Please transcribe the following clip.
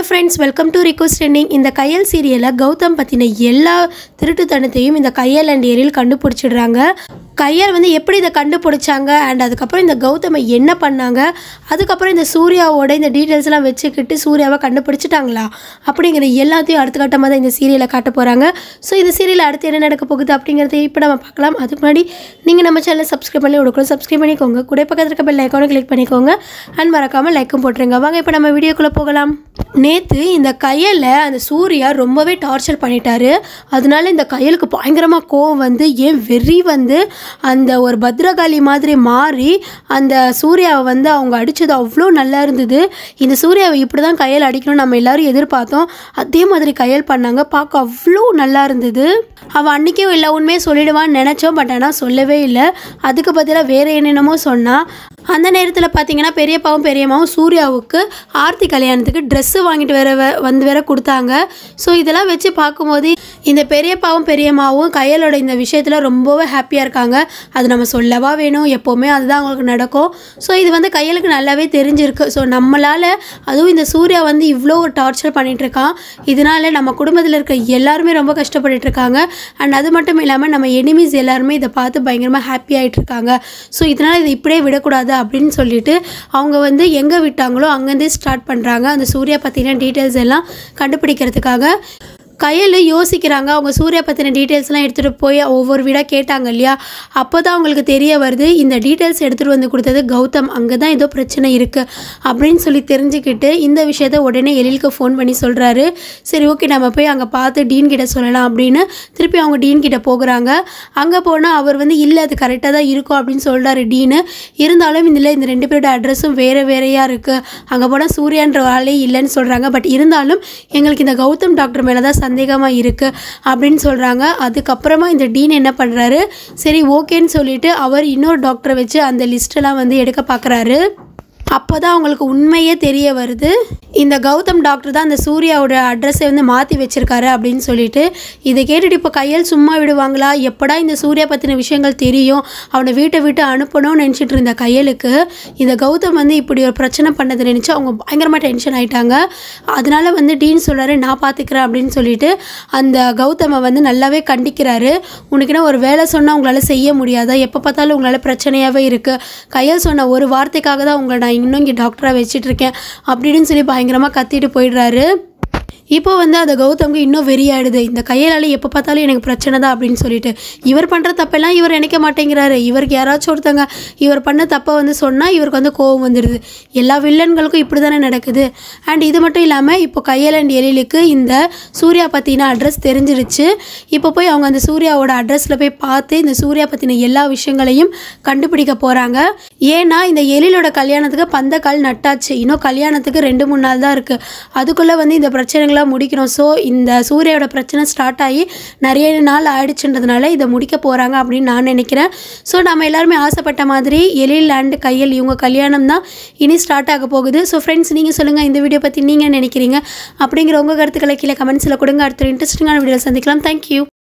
friends welcome to request trending இந்த கையல் சீரியலில் கௌதம் பற்றின எல்லா திருட்டுத்தனத்தையும் இந்த கையல் அண்ட் எரில் கண்டுபிடிச்சிடுறாங்க கையல் வந்து எப்படி இதை கண்டுபிடிச்சாங்க அண்ட் அதுக்கப்புறம் இந்த கௌதமை என்ன பண்ணாங்க அதுக்கப்புறம் இந்த சூர்யாவோட இந்த டீட்டெயில்ஸ்லாம் வச்சுக்கிட்டு சூர்யாவை கண்டுபிடிச்சிட்டாங்களா அப்படிங்கிற எல்லாத்தையும் அடுத்த கட்டமாக தான் இந்த சீரியலை காட்ட போகிறாங்க ஸோ இந்த சீரியல் அடுத்து என்ன நடக்க போகுது அப்படிங்கிறத இப்போ நம்ம பார்க்கலாம் அதுக்கு முன்னாடி நீங்கள் நம்ம சேனலை சப்ஸ்கிரைப் பண்ணி விடுக்கணும் சப்ஸ்கிரைப் பண்ணிக்கோங்க கூட பக்கத்தில் இருக்க பெல் ஐக்கானை கிளிக் பண்ணிக்கோங்க அண்ட் மறக்காமல் லைக்கும் போட்டுருங்க வாங்க இப்போ நம்ம வீடியோக்குள்ளே போகலாம் நேற்று இந்த கையலை அந்த சூர்யா ரொம்பவே டார்ச்சர் பண்ணிட்டாரு அதனால இந்த கையலுக்கு பயங்கரமாக கோவம் வந்து ஏன் வெறி வந்து அந்த ஒரு பத்ரகாளி மாதிரி மாறி அந்த சூர்யாவை வந்து அவங்க அடித்தது அவ்வளோ நல்லா இருந்தது இந்த சூர்யாவை இப்படி தான் கையல் அடிக்கணும்னு நம்ம எல்லாரும் எதிர்பார்த்தோம் அதே மாதிரி கையல் பண்ணாங்க பார்க்க அவ்வளோ நல்லா இருந்தது அவள் அன்றைக்கே எல்லா உண்மையை சொல்லிடுவான்னு நினச்சோம் பட் ஆனால் சொல்லவே இல்லை அதுக்கு பதிலாக வேறு என்னென்னமோ சொன்னா அந்த நேரத்தில் பார்த்தீங்கன்னா பெரியப்பாவும் பெரியம்மாவும் சூர்யாவுக்கு ஆர்த்தி கல்யாணத்துக்கு ட்ரெஸ்ஸு வாங்கிட்டு வேற வ- வந்து வேற கொடுத்தாங்க ஸோ இதெல்லாம் வச்சு பார்க்கும்போது இந்த பெரியப்பாவும் பெரியம்மாவும் கையலோட இந்த விஷயத்தில் ரொம்பவே ஹாப்பியாக இருக்காங்க அது நம்ம சொல்லவா வேணும் எப்போவுமே அதுதான் அவங்களுக்கு நடக்கும் ஸோ இது வந்து கையலுக்கு நல்லாவே தெரிஞ்சிருக்கு ஸோ நம்மளால் அதுவும் இந்த சூர்யா வந்து இவ்வளோ ஒரு டார்ச்சர் பண்ணிட்டு இருக்கான் இதனால நம்ம குடும்பத்தில் இருக்க எல்லாருமே ரொம்ப கஷ்டப்பட்டுட்டு இருக்காங்க அண்ட் அது மட்டும் இல்லாமல் நம்ம எனிமீஸ் எல்லாருமே இதை பார்த்து பயங்கரமாக ஹாப்பி ஆகிட்டு இருக்காங்க ஸோ இதனால் இதை இப்படியே விடக்கூடாது அப்படின்னு சொல்லிட்டு அவங்க வந்து எங்கே விட்டாங்களோ அங்கேருந்தே ஸ்டார்ட் பண்ணுறாங்க அந்த சூர்யா பற்றின டீட்டெயில்ஸ் எல்லாம் கண்டுபிடிக்கிறதுக்காக கையில் யோசிக்கிறாங்க அவங்க சூர்யா பற்றின டீட்டெயில்ஸ்லாம் எடுத்துகிட்டு போய் ஒவ்வொரு வீடாக கேட்டாங்க இல்லையா அப்போ தான் அவங்களுக்கு தெரிய வருது இந்த டீட்டெயில்ஸ் எடுத்துகிட்டு வந்து கொடுத்தது கௌதம் அங்கே தான் ஏதோ பிரச்சனை இருக்குது அப்படின்னு சொல்லி தெரிஞ்சுக்கிட்டு இந்த விஷயத்த உடனே எழிலுக்கு ஃபோன் பண்ணி சொல்கிறாரு சரி ஓகே நம்ம போய் அங்கே பார்த்து டீன் கிட்ட சொல்லலாம் அப்படின்னு திருப்பி அவங்க டீன் கிட்ட போகிறாங்க அங்கே போனால் அவர் வந்து இல்லை அது கரெக்டாக தான் இருக்கும் அப்படின்னு சொல்கிறாரு டீனு இருந்தாலும் இதில் இந்த ரெண்டு பேரோட அட்ரஸும் வேறு வேறையாக இருக்குது அங்கே போனால் சூர்யான்ற ஆளே இல்லைன்னு சொல்கிறாங்க பட் இருந்தாலும் எங்களுக்கு இந்த கௌதம் டாக்டர் மேலே தான் சந்தேகமாக இருக்குது அப்படின்னு சொல்கிறாங்க அதுக்கப்புறமா இந்த டீன் என்ன பண்ணுறாரு சரி ஓகேன்னு சொல்லிட்டு அவர் இன்னொரு டாக்டரை வச்சு அந்த லிஸ்ட்டெல்லாம் வந்து எடுக்க பார்க்குறாரு அப்போ தான் அவங்களுக்கு உண்மையே தெரிய வருது இந்த கௌதம் டாக்டர் தான் அந்த சூர்யாவோட அட்ரஸை வந்து மாற்றி வச்சிருக்காரு அப்படின்னு சொல்லிட்டு இதை கேட்டுட்டு இப்போ கையல் சும்மா விடுவாங்களா எப்படா இந்த சூர்யா பற்றின விஷயங்கள் தெரியும் அவனை வீட்டை விட்டு அனுப்பணும்னு நினச்சிட்டு இருந்த கையலுக்கு இந்த கௌதம் வந்து இப்படி ஒரு பிரச்சனை பண்ணதை நினச்சி அவங்க பயங்கரமாக டென்ஷன் ஆயிட்டாங்க அதனால வந்து டீன் சொல்கிறாரு நான் பார்த்துக்கிறேன் அப்படின்னு சொல்லிட்டு அந்த கௌதமை வந்து நல்லாவே கண்டிக்கிறாரு உனக்குன்னா ஒரு வேலை சொன்னால் உங்களால் செய்ய முடியாதா எப்போ பார்த்தாலும் உங்களால் பிரச்சனையாகவே இருக்குது கையல் சொன்ன ஒரு வார்த்தைக்காக தான் உங்களை நான் இன்னும் இங்கே டாக்டராக வச்சிட்டு இருக்கேன் அப்படின்னு சொல்லி பயங்கரமாக கத்திட்டு போயிடுறாரு இப்போ வந்து அந்த கௌதம்க்கு இன்னும் வெறியாயிடுது இந்த கையலால் எப்போ பார்த்தாலும் எனக்கு பிரச்சனை தான் அப்படின்னு சொல்லிட்டு இவர் பண்ணுற தப்பெல்லாம் இவர் நினைக்க மாட்டேங்கிறாரு இவருக்கு யாராச்சும் ஒருத்தங்க இவர் பண்ண தப்பை வந்து சொன்னால் இவருக்கு வந்து கோவம் வந்துடுது எல்லா வில்லன்களுக்கும் இப்படி தானே நடக்குது அண்ட் இது மட்டும் இல்லாமல் இப்போ கையல் அண்ட் எழிலுக்கு இந்த சூர்யா பற்றின அட்ரஸ் தெரிஞ்சிருச்சு இப்போ போய் அவங்க அந்த சூர்யாவோட அட்ரஸில் போய் பார்த்து இந்த சூர்யா பற்றின எல்லா விஷயங்களையும் கண்டுபிடிக்க போகிறாங்க ஏன்னா இந்த எழிலோட கல்யாணத்துக்கு பந்தக்கால் நட்டாச்சு இன்னும் கல்யாணத்துக்கு ரெண்டு மூணு நாள் தான் இருக்குது அதுக்குள்ளே வந்து இந்த பிரச்சனைகள்லாம் முடிக்கணும் ஸோ இந்த சூர்யாவோட பிரச்சனை ஸ்டார்ட் ஆகி நிறைய நாள் ஆயிடுச்சுன்றதுனால இதை முடிக்க போகிறாங்க அப்படின்னு நான் நினைக்கிறேன் ஸோ நம்ம எல்லாருமே ஆசைப்பட்ட மாதிரி எழில் அண்ட் கையல் இவங்க கல்யாணம் தான் இனி ஸ்டார்ட் ஆக போகுது ஸோ ஃப்ரெண்ட்ஸ் நீங்கள் சொல்லுங்கள் இந்த வீடியோ பற்றி நீங்கள் நினைக்கிறீங்க அப்படிங்கிற உங்கள் கருத்துக்களை கீழே கமெண்ட்ஸில் கொடுங்க அடுத்த இன்ட்ரெஸ்டிங்கான வீடியோ சந்திக்கலாம் தேங்க்யூ